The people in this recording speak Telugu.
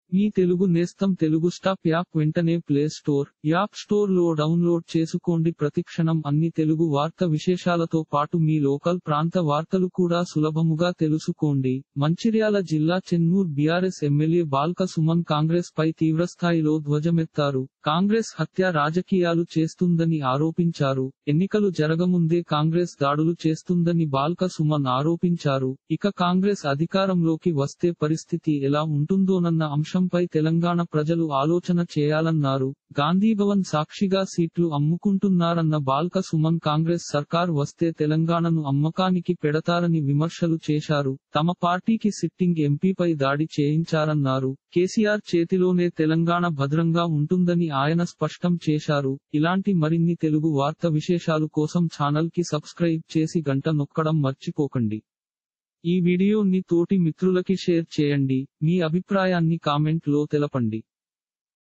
మీ తెలుగు నేస్తం తెలుగు స్టాప్ యాప్ వెంటనే ప్లే స్టోర్ యాప్ స్టోర్ లో డౌన్లోడ్ చేసుకోండి ప్రతిక్షణం అన్ని తెలుగు వార్త విశేషాలతో పాటు మీ లోకల్ ప్రాంత వార్తలు కూడా సులభముగా తెలుసుకోండి మంచిర్యాల జిల్లా చెన్నూర్ బీఆర్ఎస్ ఎమ్మెల్యే బాల్క సుమన్ కాంగ్రెస్ పై తీవ్రస్థాయిలో ధ్వజమెత్తారు కాంగ్రెస్ హత్య రాజకీయాలు చేస్తుందని ఆరోపించారు ఎన్నికలు జరగముందే కాంగ్రెస్ దాడులు చేస్తుందని బాల్క సుమన్ ఆరోపించారు ఇక కాంగ్రెస్ అధికారంలోకి వస్తే పరిస్థితి ఎలా ఉంటుందోనన్న అంశంపై తెలంగాణ ప్రజలు ఆలోచన చేయాలన్నారు గాంధీభవన్ సాక్షిగా సీట్లు అమ్ముకుంటున్నారన్న బాల్క సుమన్ కాంగ్రెస్ సర్కార్ వస్తే తెలంగాణను అమ్మకానికి పెడతారని విమర్శలు చేశారు తమ పార్టీకి సిట్టింగ్ ఎంపీపై దాడి చేయించారన్నారు కేసీఆర్ చేతిలోనే తెలంగాణ భద్రంగా ఉంటుందని ఆయన స్పష్టం చేశారు ఇలాంటి మరిన్ని తెలుగు వార్త విశేషాలు కోసం ఛానల్ కి సబ్స్క్రైబ్ చేసి గంట నొక్కడం మర్చిపోకండి ఈ వీడియోని తోటి మిత్రులకి షేర్ చేయండి మీ అభిప్రాయాన్ని కామెంట్ లో తెలపండి